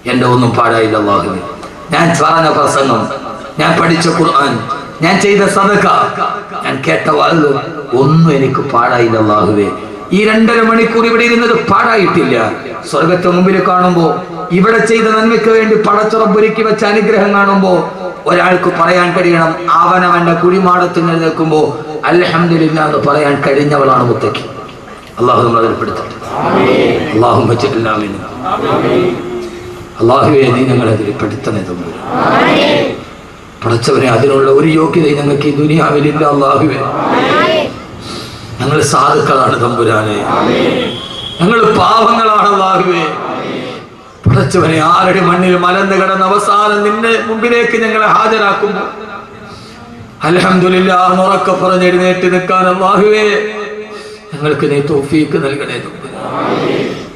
എന്റെ ഒന്നും പാടായില്ല അള്ളാഹുവേ ഞാൻ പറഞ്ഞ പ്രസംഗം ഞാൻ പഠിച്ച ഖുർആൻ ഞാൻ ചെയ്ത സദക ഞാൻ കേട്ട വാഴ് ഒന്നും എനിക്ക് പാടായില്ല അള്ളാഹുവേ ഈ രണ്ടര മണിക്കൂർ ഇവിടെ ഇരുന്നത് പാടായിട്ടില്ല സ്വർഗത്തെ മുമ്പിൽ കാണുമ്പോ ഇവിടെ ചെയ്ത നന്മയ്ക്ക് വേണ്ടി പടച്ചുറപ്പൊരുക്കി വെച്ച അനുഗ്രഹം കാണുമ്പോ ഒരാൾക്ക് പറയാൻ കഴിയണം അവനവന്റെ കുഴിമാടത്തിൽ നിൽക്കുമ്പോ അൽഹംദുലില്ല എന്ന് പറയാൻ കഴിഞ്ഞവളാണ് മുത്തയ്ക്ക് അള്ളാഹു നമ്മൾ അതിൽ പെടുത്തട്ടെ അള്ളാഹു വെച്ചിട്ടില്ലാമിന് അള്ളാഹുവെ നീ ഞങ്ങളെ അതിൽ പെടുത്തണേ തമ്മിൽ പടച്ചവനെ അതിനുള്ള ഒരു യോഗ്യതയും ഞങ്ങൾക്ക് ഈ ദുനിയാവിലില്ല അള്ളാഹുവെ ഞങ്ങൾ സാധുക്കളാണ് തമ്പുരാനെ ഞങ്ങൾ പാവങ്ങളാണ് അള്ളാഹുവെ പടച്ചവനെ ആരുടെ മണ്ണിൽ മലന്ന് കിടന്ന അവസാനം നിന്റെ മുമ്പിലേക്ക് ഞങ്ങളെ ഹാജരാക്കുമ്പോൾ അലഹമില്ല ഉറക്കെ പറഞ്ഞെഴുന്നേറ്റ് നിൽക്കാൻ അള്ളാഹുവേ ഞങ്ങൾക്ക് നീ തോഫീക്ക് നൽകണേ തമ്പുരാനെ.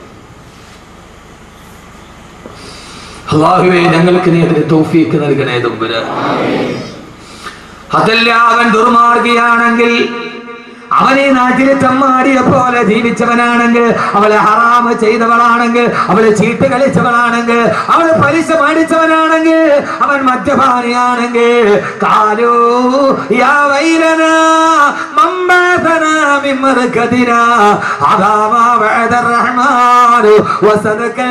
അള്ളാഹുവേ ഞങ്ങൾക്ക് നീ അതിന് തോഫീക്ക് നൽകണേ തമ്പുരാൻ അതല്ല അവൻ ദുർമാർഗിയാണെങ്കിൽ അവനെ നാട്ടിൽ തമ്മാടിയെ പോലെ ജീവിച്ചവനാണെങ്കിൽ അവളെ ഹറാമ് ചെയ്തവളാണെങ്കിൽ അവളെ ചീട്ട് കളിച്ചവളാണെങ്കിൽ അവളെ പലിശ മേടിച്ചവനാണെങ്കിൽ അവൻ മദ്യപാനിയാണെങ്കിൽ കാലോ യാ വൈലന മമ്മാതന മിമ്മർകദിന അദാമാ വഅദ റഹ്മാനു വസദകൽ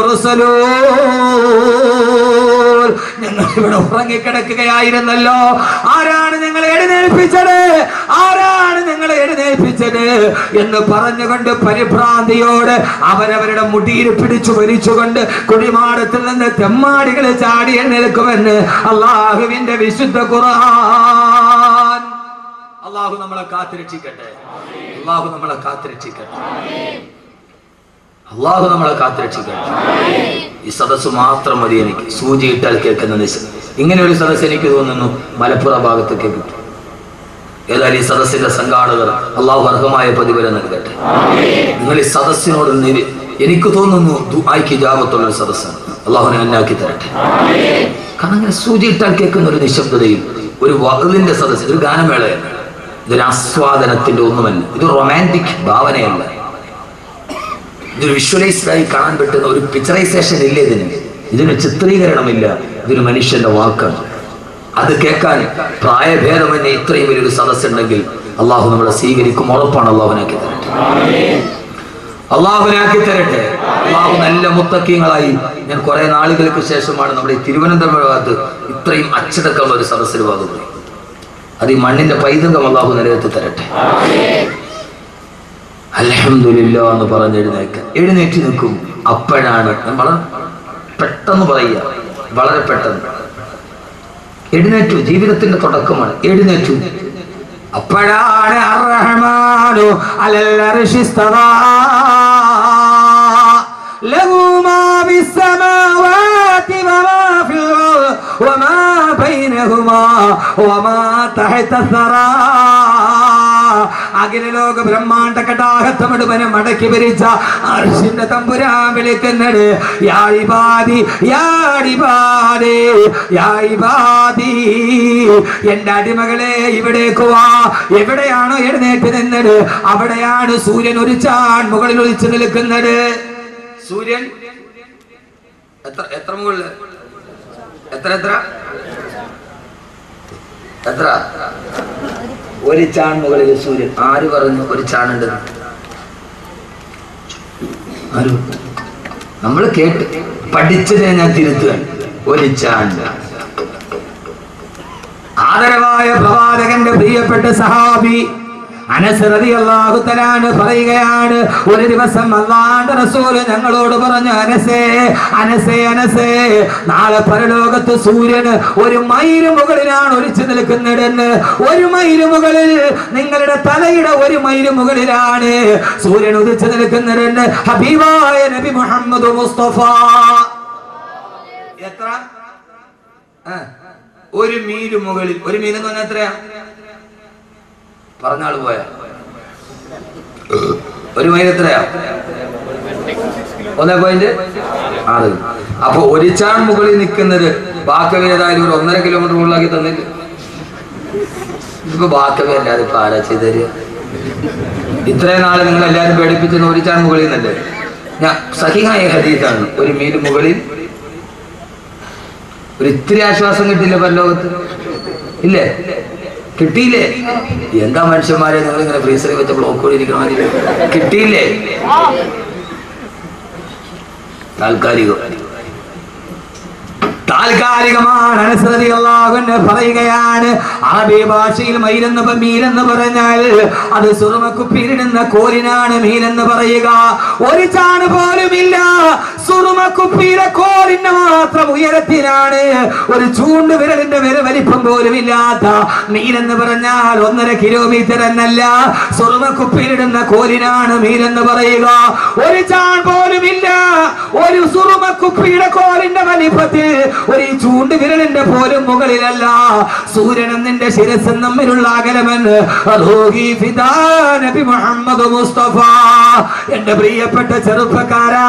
മുർസലൂൻ ഞങ്ങൾ ഇവിടെ ഉറങ്ങിക്കിടക്കുകയായിരുന്നല്ലോ ആരാണ് ഞങ്ങളെ എഴുന്നേൽപ്പിച്ചത് ആരാണ് ഞങ്ങളെ എഴുന്നേൽപ്പിച്ചത് എന്ന് പറഞ്ഞുകൊണ്ട് പരിഭ്രാന്തിയോട് അവരവരുടെ മുടിയിൽ പിടിച്ചു വലിച്ചുകൊണ്ട് കുടിമാടത്തിൽ നിന്ന് തെമ്മാടികൾ ചാടി എഴുന്നേൽക്കുമെന്ന് അള്ളാഹുവിന്റെ വിശുദ്ധ ഖുർആൻ അള്ളാഹു നമ്മളെ കാത്തുരക്ഷിക്കട്ടെ അള്ളാഹു നമ്മളെ കാത്തുരക്ഷിക്കട്ടെ അള്ളാഹു നമ്മളെ കാത്തുരക്ഷിക്കട്ടെ ഈ സദസ്സ് മാത്രം മതി എനിക്ക് സൂചി ഇട്ടാൽ കേൾക്കുന്ന നിശ ഇങ്ങനെ ഒരു സദസ്സ് എനിക്ക് തോന്നുന്നു മലപ്പുറ ഭാഗത്തൊക്കെ കിട്ടും ഏതായാലും ഈ സദസ്സിന്റെ സംഘാടകർ അള്ളാഹു അർഹമായ പ്രതിഫലം നൽകട്ടെ നിങ്ങൾ ഈ സദസ്സിനോട് നിരി- എനിക്ക് തോന്നുന്നു ദുആയ്ക്ക് ജാപത്തുള്ള ഒരു സദസ്സാണ് അള്ളാഹുനെ അന്നാക്കി തരട്ടെ കാരണം അങ്ങനെ സൂചി ഇട്ടാൽ കേൾക്കുന്ന ഒരു നിശബ്ദതയും ഒരു വകലിന്റെ സദസ്സ് ഒരു ഗാനമേളയല്ല ഇതൊരു ആസ്വാദനത്തിന്റെ ഒന്നുമല്ല ഇത് റൊമാൻറ്റിക് ഭാവനയല്ല ഇതൊരു വിഷ്വലൈസ്ഡ് ആയി കാണാൻ പറ്റുന്ന ഒരു പിക്ചറൈസേഷൻ ഇല്ല ഇതിന് ഇതിന് ചിത്രീകരണമില്ല ഇതൊരു മനുഷ്യന്റെ വാക്കാണ് അത് കേൾക്കാൻ പ്രായഭേദമെന്നെ ഇത്രയും വലിയൊരു സദസ്സുണ്ടെങ്കിൽ അള്ളാഹു നമ്മളെ സ്വീകരിക്കും ഉറപ്പാണ് അള്ളാഹുനാക്കി തരട്ടെ അള്ളാഹുനാക്കി തരട്ടെ അള്ളാഹു നല്ല മുത്തക്കീങ്ങളായി ഞാൻ കുറെ നാളുകൾക്ക് ശേഷമാണ് നമ്മുടെ ഈ തിരുവനന്തപുരം ഭാഗത്ത് ഇത്രയും അച്ചടക്കമുള്ള ഒരു സദസ്സിൽ ഭാഗത്ത് അത് ഈ മണ്ണിന്റെ പൈതൃകം അള്ളാഹു നിലനിർത്തി തരട്ടെ അലഹമില്ല എന്ന് പറഞ്ഞ് എഴുന്നേക്ക എഴുന്നേറ്റ് നിൽക്കും അപ്പോഴാണ് ഞാൻ വളരെ പെട്ടെന്ന് പറയുക വളരെ പെട്ടെന്ന് എഴുന്നേറ്റു ജീവിതത്തിന്റെ തുടക്കമാണ് എഴുന്നേറ്റു അപ്പോഴാണ് അർറഹ്മാനു അലൽ അർശി ഇസ്തവാ. ലഹു മാ ഫിസ്സമാവാതി വമാ ഫിൽ അർദ് വമാ ബൈനഹുമാ വമാ തഹത സറാ അഖിലലോക ബ്രഹ്മാണ്ട കടാഹത്തെ മുഴുവനും മടക്കി ഭരിച്ച അർഷിന്റെ തമ്പുരാൻ വിളിക്കുന്നത് യാഴിപാതി യാഴിപാതി യാഴിപാതി എന്റെ അടിമകളെ ഇവിടേക്ക് വാ എവിടെയാണോ എഴുന്നേറ്റ് നിന്നത് അവിടെയാണ് സൂര്യൻ ഒരു ചാൺ മുകളിൽ ഒളിച്ചു നിൽക്കുന്നത് സൂര്യൻ എത്ര എത്ര മുകളില് എത്ര എത്ര എത്ര ഒരു ചാൺ മുകളിൽ സൂര്യൻ ആര് പറഞ്ഞു ഒരു ചാണുണ്ട് ആര് നമ്മൾ കേട്ട് പഠിച്ചതിനെ ഞാൻ തിരുത്തുകയാണ് ഒരു ചാൺ ആദരവായ പ്രവാചകന്റെ പ്രിയപ്പെട്ട സഹാബി അനസ് റളിയല്ലാഹു തആല പറയുകയാണ് ഒരു ദിവസം അല്ലാഹുവിന്റെ റസൂൽ ഞങ്ങളോട് പറഞ്ഞു അനസേ അനസേ അനസേ നാളെ പരലോകത്ത് സൂര്യൻ ഒരു മൈല് മുകളിലാണ് ഒലിച്ചു നിൽക്കുന്നതെന്ന് ഒരു മൈല് മുകളിൽ നിങ്ങളുടെ തലയുടെ ഒരു മൈല് മുകളിലാണ് സൂര്യൻ ഉദിച്ചു നിൽക്കുന്നതെന്ന് ഹബീബായ നബി മുഹമ്മദ് മുസ്തഫ എത്ര ആ, ഒരു മീല് മുകളിൽ ഒരു മീൽ എന്ന് പറഞ്ഞാൽ എത്രയാ പറഞ്ഞാൾ പോയ ഒരു മൈൽ എത്രയാ ഒന്നേ പോയിന്റ് ആറ് അപ്പൊ ഒരു ചാൺ മുകളിൽ നിൽക്കുന്നത് ബാക്കവി ഏതായാലും ഒരു ഒന്നര കിലോമീറ്റർ മുകളിലാക്കി തന്നില്ല ഇപ്പൊ ബാക്കവി അല്ലാതെ ഇപ്പൊ ആരാ ചെയ്ത് തരിക ഇത്രയും നാളെ നിങ്ങൾ എല്ലാവരും പേടിപ്പിച്ചെന്ന് ഒരു ചാൺ മുകളിൽ നിന്നല്ലേ ഞാൻ സഹിഹായ ഹദീസാണ് ഒരു മീൽ മുകളിൽ ഒരു ഇത്തിരി ആശ്വാസം കിട്ടിയില്ല പരലോകത്ത് ഇല്ലേ കിട്ടിയില്ലേ എന്താ മനുഷ്യന്മാരെ നിങ്ങൾ ഇങ്ങനെ ഫ്രീസറിൽ വെച്ച ബ്ലോക്ക് ഇരിക്കണ മാതിരി കിട്ടിയില്ലേ താൽക്കാലികം താൽക്കാലികമാണ് അനുസൃതി അള്ളാഹുവിനെ പറയുകയാണ് അറബി ഭാഷയിൽ മയിലെന്ന് പ- മീലെന്ന് പറഞ്ഞാൽ അത് സുറുമക്കുപ്പിയിലിടുന്ന കോലിനാണ് മീലെന്ന് പറയുക ഒരു ചാണ് പോലുമില്ല സുറുമക്കുപ്പിയിലെ കോലിന് മാത്രം ഉയരത്തിലാണ് ഒരു ചൂണ്ട് വിരലിന്റെ വിര വലിപ്പം പോലും ഇല്ലാത്ത മീലെന്ന് പറഞ്ഞാൽ ഒന്നര കിലോമീറ്റർ എന്നല്ല സുറുമക്കുപ്പിയിലിടുന്ന കോലിനാണ് മീലെന്ന് പറയുക ഒരു ചാൺ പോലുമില്ല ഒരു സുറുമക്കുപ്പിയുടെ കോലിന്റെ വലിപ്പത്തിൽ ഒരു ഈ ചൂണ്ട് വിരലിന്റെ പോലും മുകളിലല്ല സൂര്യനും നിന്റെ ശിരസും തമ്മിലുള്ള അകലമെന്ന് റൂഹി ഫിദാ നബി മുഹമ്മദ് മുസ്തഫ എന്റെ പ്രിയപ്പെട്ട ചെറുപ്പക്കാരാ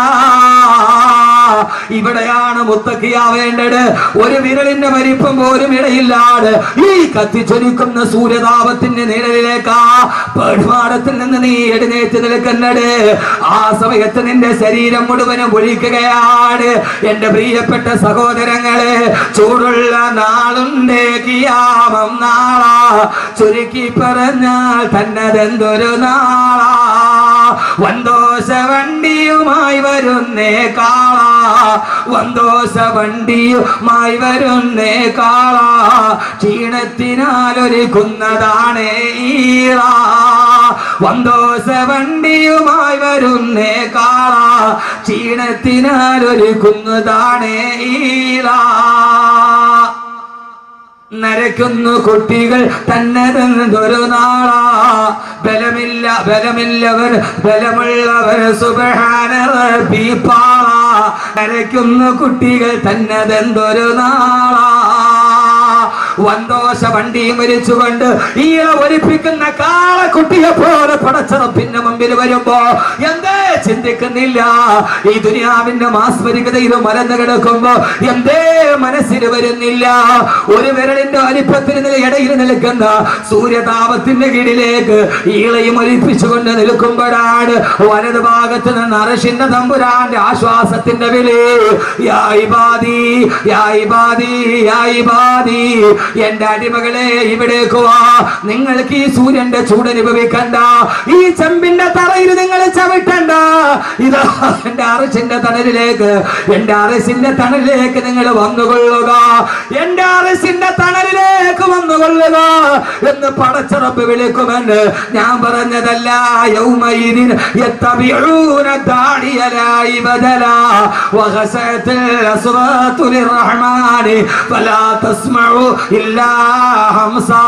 ഇവിടെയാണ് മുത്തക്കിയാവേണ്ടത് ഒരു വിരലിന്റെ വലിപ്പം പോലും ഇടയില്ലാതെ ഈ കത്തിച്ചൊലിക്കുന്ന സൂര്യതാപത്തിന്റെ നിഴലിലേക്കാ പേടുമാടത്തിൽ നിന്ന് നീ എഴുന്നേറ്റ് നിൽക്കുന്നത് ആ സമയത്ത് നിന്റെ ശരീരം മുഴുവനും ഒഴിക്കുകയാണ് എന്റെ പ്രിയപ്പെട്ട സഹോദരങ്ങളെ ചൂടുള്ള നാളുണ്ട് കിയാമം നാളാ ചുരുക്കി പറഞ്ഞാൽ തന്നതെന്തൊരു നാളാ വന്തോഷ വണ്ടിയുമായി വരുന്നേ കാള വന്തോഷ വണ്ടിയുമായി വരുന്നേ കാള ക്ഷീണത്തിനാൽ ഒരുക്കുന്നതാണ് ഈള വന്തോഷ വണ്ടിയുമായി വരുന്നേ കാള ക്ഷീണത്തിനാൽ ഒരുക്കുന്നതാണ് ഈള നരയ്ക്കുന്നു കുട്ടികൾ തന്നെ തന്നതൊരു നാളാ ബലമില്ല ബലമില്ലവർ ബലമുള്ളവർ സുബഹാന റബ്ബിപ്പാള നരയ്ക്കുന്നു കുട്ടികൾ തന്നതെന്തൊരു നാളാ വന്തോഷ വണ്ടിയും മരിച്ചുകൊണ്ട് ഈള ഒലിപ്പിക്കുന്ന കാളക്കുട്ടിയെ പോലെ പടച്ചറപ്പിന്റെ മുമ്പിൽ വരുമ്പോ എന്തേ ചിന്തിക്കുന്നില്ല ഈ ദുനിയാവിന്റെ മാസ്മരികത ഇത് മലന്ന് കിടക്കുമ്പോ എന്തേ മനസ്സിന് വരുന്നില്ല ഒരു വിരലിന്റെ വലിപ്പത്തിന് നില ഇടയിൽ നിൽക്കുന്ന സൂര്യതാപത്തിന്റെ കീഴിലേക്ക് ഈളയും ഒലിപ്പിച്ചുകൊണ്ട് നിൽക്കുമ്പോഴാണ് വലത് ഭാഗത്ത് നിന്ന് അറഷിന്റെ തമ്പുരാന്റെ ആശ്വാസത്തിന്റെ വിളി യാ ഇബാദി യാ ഇബാദി യാ ഇബാദി എന്റെ അടിമകളെ ഇവിടേക്ക് വാ നിങ്ങൾക്ക് ഈ സൂര്യന്റെ ചൂട് അനുഭവിക്കണ്ട ഈ ചെമ്പിന്റെ തറയിൽ നിങ്ങൾ ചവിട്ടണ്ട ഇതാ എന്റെ അറസിന്റെ തണലിലേക്ക് എന്റെ അറസിന്റെ തണലിലേക്ക് നിങ്ങൾ വന്നുകൊള്ളുക എന്റെ അറസിന്റെ തണലിലേക്ക് വന്നുകൊള്ളുക എന്ന് പടച്ചറപ്പ് വിളിക്കുമെന്ന് ഞാൻ പറഞ്ഞതല്ല യൗമയിദിൻ യത്തബിഊന ദാടിയലായി ബദല വഖസത്തിൽ അസ്വാതു ലിർറഹ്മാനി ഫലാ തസ്മഉ ഇല്ലാ ഹംസാ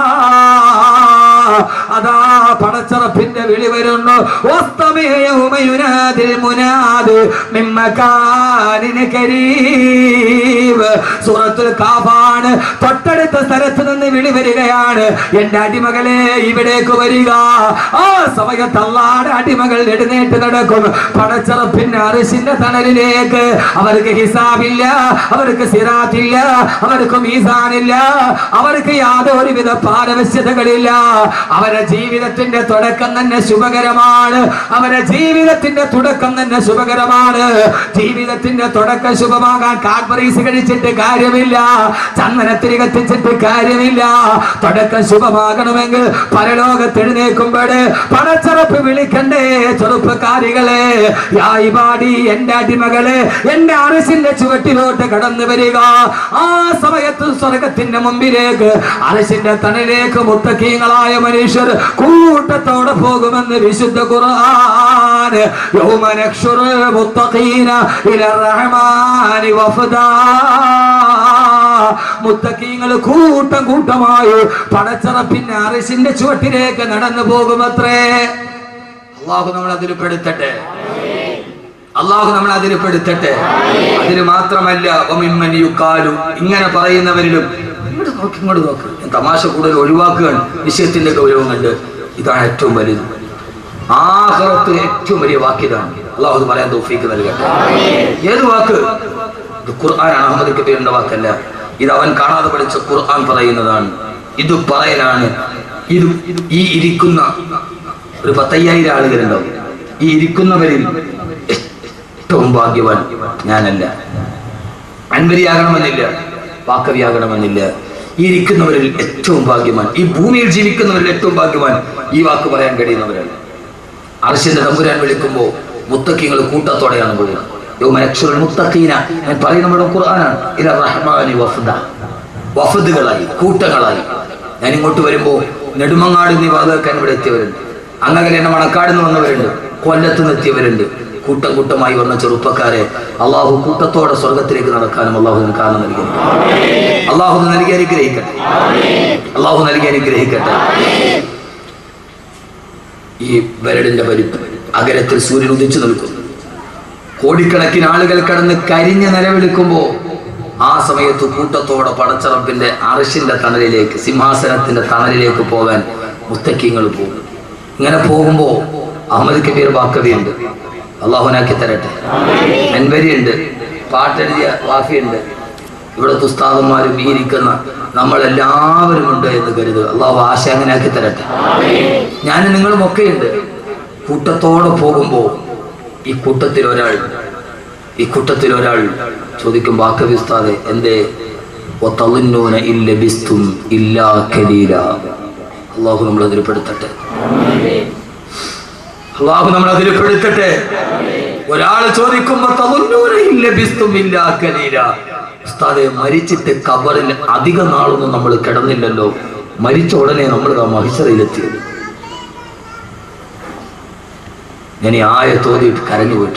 അതാ പടച്ചറപ്പിന്റെ വിളി വരുന്നു വസ്തമയൗമയുനാദിൽ മുനാദ് മിൻ മകാനിൻ കരീം സൂറത്തുൽ കാഫാണ് തൊട്ടടുത്ത സ്ഥലത്ത് നിന്ന് വിളി വരികയാണ് എന്റെ അടിമകളെ ഇവിടേക്ക് വരിക ആ സമയത്ത് അള്ളാടെ അടിമകൾ എഴുന്നേറ്റ് നടക്കും പടച്ചറപ്പിന്റെ അറിശിന്റെ തണലിലേക്ക് അവർക്ക് ഹിസാബില്ല അവർക്ക് സിറാത്തില്ല അവർക്ക് മീസാനില്ല അവർക്ക് യാതൊരുവിധ പാരവശ്യതകളില്ല അവരുടെ ജീവിതത്തിന്റെ തുടക്കം തന്നെ ശുഭകരമാണ് അവരുടെ ജീവിതത്തിന്റെ തുടക്കം തന്നെ ശുഭകരമാണ് ജീവിതത്തിന്റെ തുടക്കം ശുഭമാകാൻ കാഡ്ബറീസ് കഴിച്ചിട്ട് കാര്യമില്ല ചന്ദനത്തിരി കത്തിച്ചിട്ട് കാര്യമില്ല തുടക്കം ശുഭമാകണമെങ്കിൽ പരലോകത്ത് എഴുന്നേൽക്കുമ്പോൾ പണച്ചറപ്പ് വിളിക്കണ്ടേ ചെറുപ്പക്കാരികളെ യായി പാടി എന്റെ അടിമകളെ എന്റെ അരസിന്റെ ചുവട്ടിലോട്ട് കടന്നു വരിക ആ സമയത്ത് സ്വർഗത്തിന്റെ മുമ്പിലേക്ക് അരസിന്റെ തണലിലേക്ക് മുത്തക്കീങ്ങളായ മനുഷ്യർ കൂട്ടത്തോടെ പോകുമെന്ന് വിശുദ്ധ ഖുർആൻ യൗമ നഹ്ശുറു മുത്തഖീന ഇല റഹ്മാനി വഫദാ മുത്തക്കീങ്ങൾ കൂട്ടം കൂട്ടമായി പടച്ചറപ്പിന്റെ അരസിന്റെ ചുവട്ടിലേക്ക് നടന്നു പോകുമത്രേ അള്ളാഹു നമ്മൾ അതിൽ പെടുത്തട്ടെ അള്ളാഹു നമ്മൾ അതിൽ പെടുത്തട്ടെ അതിന് മാത്രമല്ല ഒമിമ്മൻ യുക്കാലു ഇങ്ങനെ പറയുന്നവരിലും ഇങ്ങോട്ട് നോക്ക് ഇങ്ങോട്ട് നോക്ക് ഞാൻ തമാശ കൂടുതൽ ഒഴിവാക്കുകയാണ് വിഷയത്തിന്റെ ഗൗരവം കണ്ട് ഇതാണ് ഏറ്റവും വലുത് ആഹ്റത്ത് ഏറ്റവും വലിയ വാക്കിതാണ് അള്ളാഹു അത് പറയാൻ തോഫീക്ക് നൽകട്ടെ ഏത് വാക്ക് ഇത് ഖുർആനാണ് അഹമ്മദ് കബീറിന്റെ വാക്കല്ല ഇത് അവൻ കാണാതെ പഠിച്ച ഖുർആൻ പറയുന്നതാണ് ഇത് പറയലാണ് ഇത് ഈ ഇരിക്കുന്ന ഒരു പത്തയ്യായിരം ആളുകളുണ്ടാവും ഈ ഇരിക്കുന്നവരിൽ ഏറ്റവും ഭാഗ്യവാൻ ഞാനല്ല അൻവരിയാകണമെന്നില്ല വാക്കവിയാകണമെന്നില്ല ഈ ഇരിക്കുന്നവരിൽ ഏറ്റവും ഭാഗ്യവാൻ ഈ ഭൂമിയിൽ ജീവിക്കുന്നവരിൽ ഏറ്റവും ഭാഗ്യവാൻ ഈ വാക്ക് പറയാൻ കഴിയുന്നവരാണ് അർശന്റെ തമ്പുരാൻ വിളിക്കുമ്പോൾ മുത്തക്കിങ്ങൾ കൂട്ടത്തോടെയാണ് പോയത് യൗമനക്ഷുൽ മുത്തഖീന ഞാൻ പറയുന്ന നമ്മുടെ ഖുർആനാണ് ഇല റഹ്മാനി വഫദ വഫദുകളായി കൂട്ടങ്ങളായി ഞാൻ ഇങ്ങോട്ട് വരുമ്പോൾ നെടുമങ്ങാട് എന്നീ വാതകക്കാൻ ഇവിടെ എത്തിയവരുണ്ട് അങ്ങനെ എന്നെ മണക്കാട് നിന്ന് വന്നവരുണ്ട് കൊല്ലത്ത് നിന്ന് എത്തിയവരുണ്ട് കൂട്ടം കൂട്ടമായി വന്ന ചെറുപ്പക്കാരെ അള്ളാഹു കൂട്ടത്തോടെ സ്വർഗത്തിലേക്ക് നടക്കാനും അള്ളാഹു ഇതിന് കാരണം നൽകി അള്ളാഹു ഇത് നൽകി അനുഗ്രഹിക്കട്ടെ അള്ളാഹു നൽകി അനുഗ്രഹിക്കട്ടെ ഈ വരടിന്റെ പരിപ്പ് അകരത്തിൽ സൂര്യൻ ഉദിച്ചു നിൽക്കുന്നു കോടിക്കണക്കിന് ആളുകൾ കടന്ന് കരിഞ്ഞ് നിലവിളിക്കുമ്പോ ആ സമയത്ത് കൂട്ടത്തോടെ പടച്ചറപ്പിന്റെ അറശിന്റെ തണലിലേക്ക് സിംഹാസനത്തിന്റെ തണലിലേക്ക് പോകാൻ മുത്തക്കിങ്ങൾ പോകും ഇങ്ങനെ പോകുമ്പോ അഹമ്മദ് കബീർ ബാക്കവിയുണ്ട് അള്ളാഹുനാക്കി തരട്ടെ അൻവരിയുണ്ട് പാട്ടെഴുതിയ വാഫിയുണ്ട് ഇവിടുത്തെ ഉസ്താദന്മാരും ഈ ഇരിക്കുന്ന നമ്മളെല്ലാവരും ഉണ്ട് എന്ന് കരുതുക അള്ളാഹു ആശ അങ്ങനെ ആക്കി തരട്ടെ ഞാൻ നിങ്ങളും ഒക്കെയുണ്ട് കൂട്ടത്തോടെ പോകുമ്പോൾ ഈ കൂട്ടത്തിൽ ഒരാൾ ഈ കൂട്ടത്തിൽ ഒരാൾ ചോദിക്കും വാക്കവി ഉസ്താദെ എന്തേ ഒത്തളിന്നൂന ഇല്ല ബിസ്തും ഇല്ലാ കലീല അള്ളാഹു നമ്മൾ അതിൽ പെടുത്തട്ടെ അള്ളാഹു നമ്മൾ അതിൽ പെടുത്തട്ടെ ഒരാൾ ചോദിക്കുമ്പോ തളുന്നൂന ഇല്ല ബിസ്തും ഇല്ലാ കലീല ഉസ്താദെ മരിച്ചിട്ട് കബറിൽ അധിക നാളൊന്നും നമ്മൾ കിടന്നില്ലല്ലോ മരിച്ച ഉടനെ നമ്മൾ ആ മഹിഷറയിലെത്തിയത് ഞാൻ ഈ ആയ തോതിയിട്ട് കരഞ്ഞു പോയിട്ട്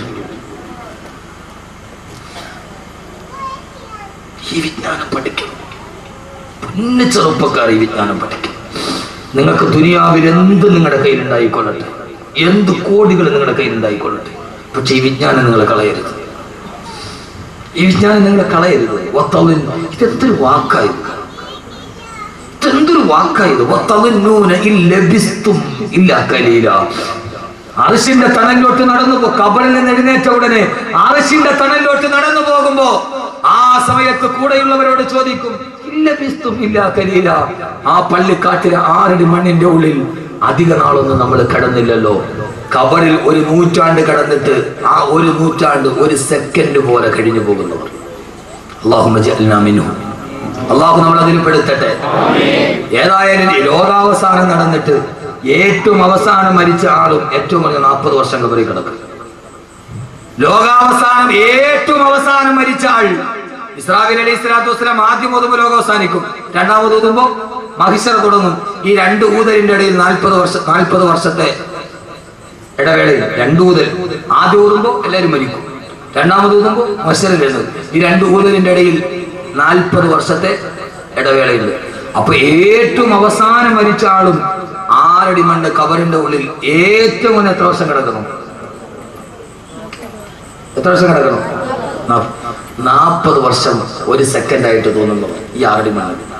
ഈ വിജ്ഞാനം പഠിക്കണം പൊന്നു ചെറുപ്പക്കാർ ഈ വിജ്ഞാനം പഠിക്കണം നിങ്ങൾക്ക് ദുനിയാവിൽ എന്ത് നിങ്ങളുടെ കയ്യിലുണ്ടായിക്കൊള്ളട്ടെ എന്ത് കോടികൾ നിങ്ങളുടെ കയ്യിലുണ്ടായിക്കൊള്ളട്ടെ പക്ഷെ ഈ വിജ്ഞാനം നിങ്ങൾ കളയരുത് ഈ വിജ്ഞാനം നിങ്ങൾ കളയരുത് വത്തളിൻ ഇതെന്തൊരു വാക്കായത് ഇതെന്തൊരു വാക്കായത് വത്തളിന്നൂന ഇല്ല ബിസ്തും ഇല്ല കലീല അറശിന്റെ തണലിലോട്ട് നടന്നു പോ കബറിൽ നിന്ന് എഴുന്നേറ്റ ഉടനെ അറശിന്റെ തണലിലോട്ട് നടന്നു പോകുമ്പോ ആ സമയത്ത് കൂടെയുള്ളവരോട് ചോദിക്കും ഇല്ല ബിസ്തും ഇല്ല കലീല ആ പള്ളിക്കാട്ടിലെ ആറടി മണ്ണിന്റെ ഉള്ളിൽ അധിക നാളൊന്നും നമ്മൾ കിടന്നില്ലല്ലോ കബറിൽ ഒരു നൂറ്റാണ്ട് കടന്നിട്ട് ആ ഒരു നൂറ്റാണ്ട് ഒരു സെക്കൻഡ് പോലെ കഴിഞ്ഞു പോകുന്നവർ അള്ളാഹു അള്ളാഹു നമ്മൾ അതിൽ പെടുത്തട്ടെ ഏതായാലും ഈ ലോകാവസാനം നടന്നിട്ട് ഏറ്റവും അവസാനം മരിച്ച ആളും ഏറ്റവും കുറഞ്ഞ നാൽപ്പത് വർഷം കബറി കിടക്കും ലോകാവസാനം ഏറ്റവും അവസാനം മരിച്ച ആൾ ഇസ്രാഫിൽ അലൈഹി സ്വലാത്തു വസ്സലാം ആദ്യം ഓതുമ്പോൾ ലോകം അവസാനിക്കും രണ്ടാമത് ഊതുമ്പോ മഹിഷറ തുടങ്ങും ഈ രണ്ട് ഊതലിന്റെ ഇടയിൽ നാൽപ്പത് വർഷ നാൽപ്പത് വർഷത്തെ ഇടവേളയിൽ രണ്ട് ഊതൽ ആദ്യം ഊതുമ്പോ എല്ലാവരും മരിക്കും രണ്ടാമത് ഊതുമ്പോ മത്സരം വരുന്നത് ഈ രണ്ട് ഊതലിന്റെ ഇടയിൽ നാൽപ്പത് വർഷത്തെ ഇടവേളയുണ്ട് അപ്പൊ ഏറ്റവും അവസാനം മരിച്ച ആളും ആറടി മണ്ണ് കബറിന്റെ ഉള്ളിൽ ഏറ്റവും മുന്നേ എത്ര വർഷം കിടക്കണം എത്ര വർഷം കിടക്കണം നാ- നാപ്പത് വർഷം ഒരു സെക്കൻഡ് ആയിട്ട് തോന്നുന്നു ഈ ആറടി മണ്ണ്